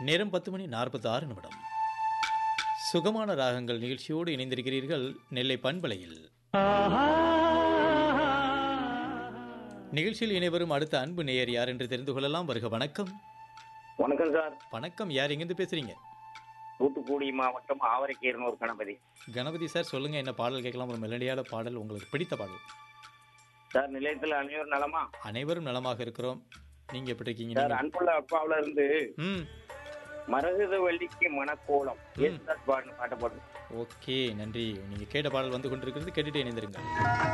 நேரம் பத்து மணி நாற்பத்தி ஆறு நிமிடம் சுகமான ராகங்கள் நிகழ்ச்சியோடு இணைந்திருக்கிறீர்கள் நெல்லை பண்பலையில் நிகழ்ச்சியில் இணைவரும் அடுத்த அன்பு நேயர் யார் என்று தெரிந்து கொள்ளலாம் வருக வணக்கம் வணக்கம் சார் வணக்கம் யார் எங்கிருந்து பேசுறீங்க தூத்துக்குடி மாவட்டம் ஆவரைக்கீரனூர் கணபதி கணபதி சார் சொல்லுங்க என்ன பாடல் கேட்கலாம் ஒரு மெலடியான பாடல் உங்களுக்கு பிடித்த பாடல் சார் நிலையத்தில் அனைவரும் நலமா அனைவரும் நலமாக இருக்கிறோம் நீங்க எப்படி இருக்கீங்க சார் நீங்க? அன்புள்ள அப்பாவுல இருந்து ம் மரகத வள்ளிக்கு மனக்கோலம் ஏசுதாஸ் பாடின பாட்டை போடுங்க ஓகே நன்றி நீங்க கேட்ட பாடல் வந்து கொண்டிருக்கிறது கேட்டுட்டு இணைந்திருங்க